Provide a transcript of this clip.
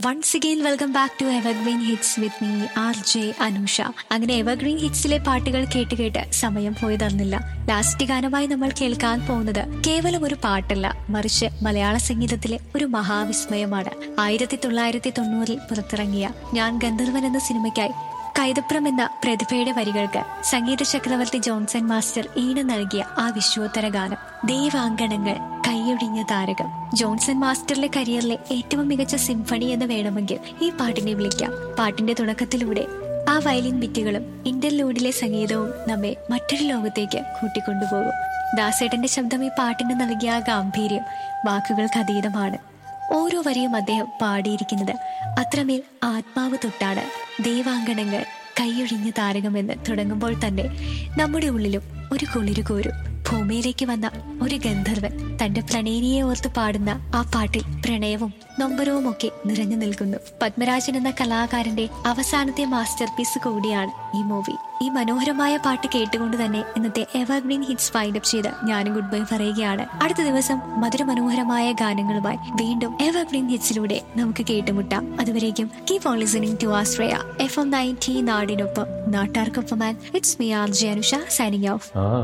once again welcome back to evergreen hits with me R J Anusha അങ്ങനെ evergreen ഹിറ്റ്സിലെ പാട്ടുകൾ കേട്ട് കേട്ട് സമയം പോയി തന്നില്ല ലാസ്റ്റ് ഗാനമായി നമ്മൾ കേൾക്കാൻ പോകുന്നത് കേവലം ഒരു പാട്ടല്ല മറിച്ച് മലയാള സംഗീതത്തിലെ ഒരു മഹാവിസ്മയമാണ് ആയിരത്തി തൊള്ളായിരത്തി തൊണ്ണൂറിൽ പുറത്തിറങ്ങിയ ഞാൻ ഗന്ധർവൻ എന്ന സിനിമയ്ക്കായി കൈതപ്രം എന്ന പ്രതിഭയുടെ വരികൾക്ക് സംഗീത ചക്രവർത്തി ജോൺസൺ മാസ്റ്റർ ഈണം നൽകിയ ആ വിശ്വോത്തര ഗാനം ദേവാങ്കണങ്ങൾ കൈയൊഴിഞ്ഞ താരകം ജോൺസൺ മാസ്റ്ററിലെ കരിയറിലെ ഏറ്റവും മികച്ച സിംഫണി എന്ന് വേണമെങ്കിൽ ഈ പാട്ടിനെ വിളിക്കാം പാട്ടിന്റെ തുടക്കത്തിലൂടെ ആ വയലിൻ ബിറ്റുകളും ഇന്റർലൂഡിലെ സംഗീതവും നമ്മെ മറ്റൊരു ലോകത്തേക്ക് കൂട്ടിക്കൊണ്ടുപോകും ദാസേട്ടന്റെ ശബ്ദം ഈ പാട്ടിന് നൽകിയ ആ ഗാംഭീര്യം വാക്കുകൾക്ക് അതീതമാണ് ഓരോ വരിയും അദ്ദേഹം പാടിയിരിക്കുന്നത് അത്രമേൽ ആത്മാവ് തൊട്ടാണ് ദൈവാങ്കണങ്ങൾ കൈയൊഴിഞ്ഞ താരകമെന്ന് തുടങ്ങുമ്പോൾ തന്നെ നമ്മുടെ ഉള്ളിലും ഒരു കുളിരു കോരും ഭൂമിയിലേക്ക് വന്ന ഒരു ഗന്ധർവൻ തന്റെ പ്രണയിനിയെ ഓർത്ത് പാടുന്ന ആ പാട്ടിൽ പ്രണയവും നൊമ്പരവും ഒക്കെ നിറഞ്ഞു നിൽക്കുന്നു പത്മരാജൻ എന്ന കലാകാരന്റെ അവസാനത്തെ മാസ്റ്റർ പീസ് കൂടിയാണ് ഈ മൂവി ഈ മനോഹരമായ പാട്ട് കേട്ടുകൊണ്ട് തന്നെ ഇന്നത്തെ എവർഗ്രീൻ ഹിറ്റ്സ് ഫൈൻഡ് അപ്പ് ചെയ്ത് ഞാനും ഗുഡ് ബൈ പറയുകയാണ് അടുത്ത ദിവസം മധുരമനോഹരമായ ഗാനങ്ങളുമായി വീണ്ടും എവർഗ്രീൻ ഹിറ്റ്സിലൂടെ നമുക്ക് കേട്ടുമുട്ടാം അതുവരേക്കും keep on listening to Ashraya F M ninety നാടിനൊപ്പം നാട്ടാർക്കൊപ്പം and it's me R J Anusha signing off ആ